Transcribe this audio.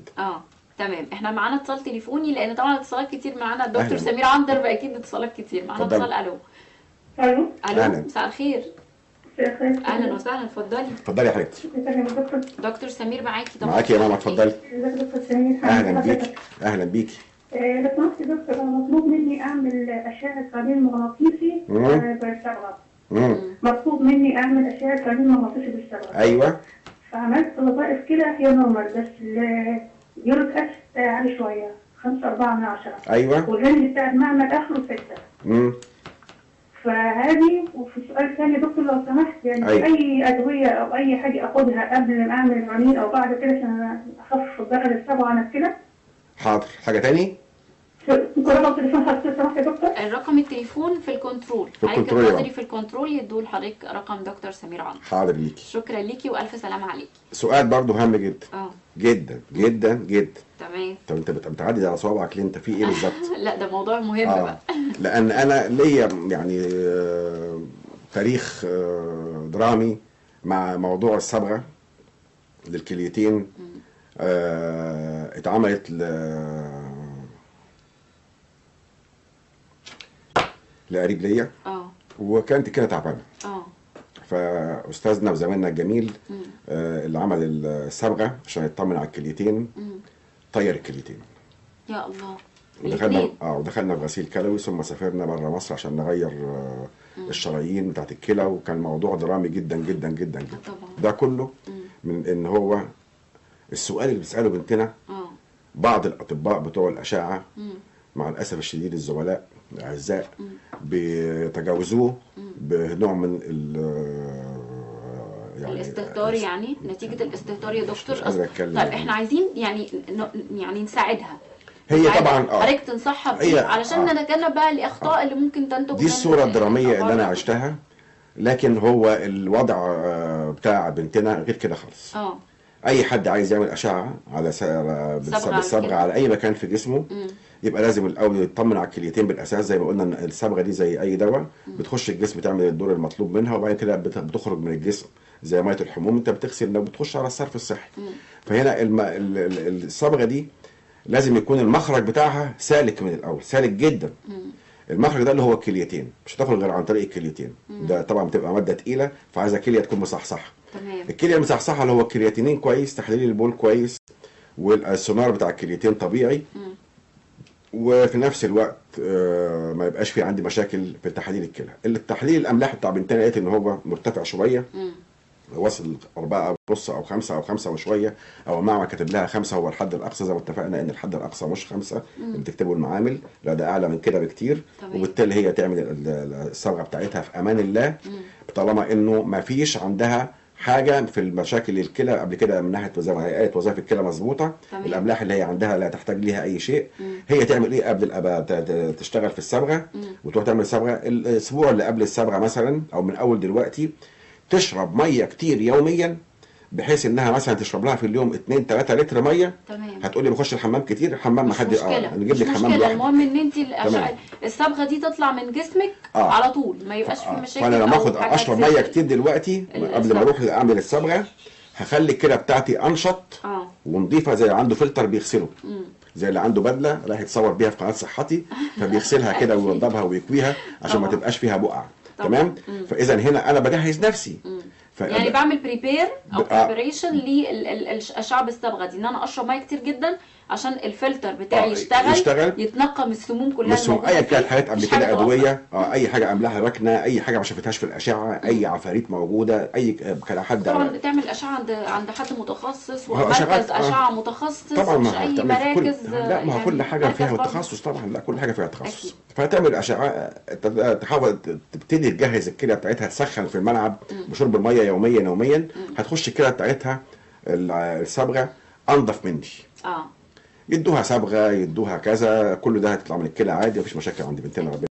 جدا اه تمام احنا معانا اتصال تليفوني لان طبعا اتصالات كتير معانا الدكتور أهلاً. سمير عنتر اكيد اتصالات كتير معانا اتفضلي. اتصال الو الو الو أهلاً. مساء الخير مساء الخير اهلا وسهلا اتفضلي اتفضلي يا حبيبتي ازيك يا دكتور دكتور سمير معاكي طبعا معاكي يا ماما اتفضلي ازيك يا دكتور سمير اهلا حضرتك؟ بيكي اهلا بيكي آه، لو سمحت يا دكتور انا مطلوب مني اعمل اشعه رنين مغناطيسي مم. آه، بالصبغه امم مطلوب مني اعمل اشعه رنين مغناطيسي بالصبغه ايوه فعملت وظائف كده هي نورمال بس اليوريك اسيد عالي شويه 5 4 من 10 ايوه والرنج بتاع المعمل اخره 6 امم فهذه وفي سؤال ثاني يا دكتور لو سمحت يعني أيوة. اي ادويه او اي حاجه اخدها قبل ما اعمل الرنين او بعد كده عشان اخفف الضرر الصبغه عن كده حاضر حاجه تاني ممكن رقم تليفون حضرتك لو سمحت يا دكتور الرقم التليفون في الكنترول في حضرتك الكنترول يا تفضلي رب. في الكنترول يدوا لحضرتك رقم دكتور سمير عنتر حاضر ليكي شكرا ليكي والف سلامه عليكي سؤال برضو هام جدا اه جدا جدا جدا تمام طب انت بت- بتعدي على صوابعك ليه انت في ايه بالظبط لا ده موضوع مهم اه بقى لان انا ليا يعني آه، تاريخ آه، درامي مع موضوع الصبغه للكليتين آه، اتعملت ل لقريب ليا اه وكانت كده تعبانه اه فاستاذنا وزميلنا الجميل مم. آه، اللي عمل الصبغه عشان يطمن على الكليتين مم. طير الكليتين يا الله ودخلنا الاثنين اه ودخلنا في غسيل كلوي ثم سافرنا بره مصر عشان نغير آه، الشرايين بتاعت الكلى وكان موضوع درامي جدا جدا جدا جدا طبعا ده كله مم. من ان هو السؤال اللي بيساله بنتنا اه بعض الاطباء بتوع الاشعه مم. مع الاسف الشديد الزملاء الاعزاء مم. بيتجاوزوه بنوع من ال الاستهتار يعني نتيجة الاستهتار يا دكتور مش قادر أتكلم. طيب احنا عايزين يعني ن- يعني نساعدها هي نساعدها. طبعا اه حضرتك تنصحها هي- بإيه علشان آه. نتجنب بقى الاخطاء اللي ممكن تنتج دي من الصورة الدرامية اللي أنا الأمراض. عشتها لكن هو الوضع آه، بتاع بنتنا غير كده خالص اه أي حد عايز يعمل أشعة على س- على- صبغة على بالصبغة الكلى. على أي مكان في جسمه مم. يبقى لازم الأول يطمن على الكليتين بالأساس زي ما قلنا إن الصبغة دي زي أي دواء بتخش الجسم تعمل الدور المطلوب منها وبعد كده بت- بتخرج من الجسم زي مية الحموم أنت بتغسل لو بتخش على الصرف الصحي مم. فهنا الم... ال- ال- الصبغة دي لازم يكون المخرج بتاعها سالك من الأول سالك جدا مم. المخرج ده اللي هو الكليتين مش هتاخد غير عن طريق الكليتين ده طبعا بتبقى ماده تقيله فعايزه كليه تكون مصحصحه تمام الكليه المصحصحه اللي هو الكرياتينين كويس تحليل البول كويس والسونار بتاع الكليتين طبيعي مم. وفي نفس الوقت آه، ما يبقاش في عندي مشاكل في تحاليل الكلى التحليل الاملاح بتاع بنتنا لقيت ان هو مرتفع شويه مم. وصل أربعة ونص أو خمسة أو خمسة وشوية أو المعمل كاتب لها خمسة هو الحد الأقصى زي ما اتفقنا إن الحد الأقصى مش خمسة اللي بتكتبه المعامل لا ده أعلى من كده بكتير تمام. وبالتالي هي تعمل ال- ال- الصبغة بتاعتها في أمان الله طالما إنه ما فيش عندها حاجة في المشاكل الكلى قبل كده من ناحية زي ما هي قالت وظائف الكلى مظبوطة تمام. الأملاح اللي هي عندها لا تحتاج ليها أي شيء مم. هي تعمل إيه قبل الأب- ت- ت- تشتغل في الصبغة مم. وتروح تعمل صبغة الأسبوع اللي قبل الصبغة مثلا أو من أول دلوقتي تشرب ميه كتير يوميا بحيث انها مثلا تشرب لها في اليوم 2 3 لتر ميه تمام هتقولي بخش الحمام كتير الحمام ما مش حد مشكلة نجيب لك مش حمام مشكلة لوحده المهم ان انت تمام. الصبغة دي تطلع من جسمك آه. على طول ما يبقاش في آه. مشاكل فانا لما أو اخد حاجات اشرب زي ميه كده. كتير دلوقتي ال- قبل ما اروح اعمل الصبغه هخلي الكلى بتاعتي انشط اه ونظيفه زي اللي عنده فلتر بيغسله مم. زي اللي عنده بدله رايح يتصور بيها في قناه صحتي فبيغسلها كده أكيد. ويوضبها ويكويها عشان ما طبعا. تبقاش فيها بقع طبعا. تمام مم. فاذا هنا انا بجهز نفسي مم. ف... يعني بعمل بريبير او ب- آه. بريبريشن للاشعه بالصبغه دي ان انا اشرب ميه كتير جدا عشان الفلتر بتاعي آه، يشتغل, يشتغل. يتنقى من السموم كلها بس الموجودة ايا فيه. كانت حاجات قبل مفيش كده حاجة ادويه اه اي حاجه املاها ركنه اي حاجه ما شافتهاش في الاشعه اي عفاريت موجوده اي كان حد طبعا تعمل اشعه عند عند حد متخصص هو ومركز أشعات، آه. اشعه متخصص طبعا مش ما اي هتعمل في كل مراكز لا ما هو يعني كل حاجه مركز فيها برضه. تخصص طبعا لا كل حاجه فيها تخصص أكيد. فتعمل اشعه ت- تحاول ت- تبتدي تجهز الكلى بتاعتها تسخن في الملعب بشرب الميه يوميا يوميا هتخش الكلى بتاعتها ال- الصبغه انضف مني اه يدوها صبغه يدوها كذا كل ده هتطلع من الكلى عادي مفيش مشاكل عند بنتنا ربنا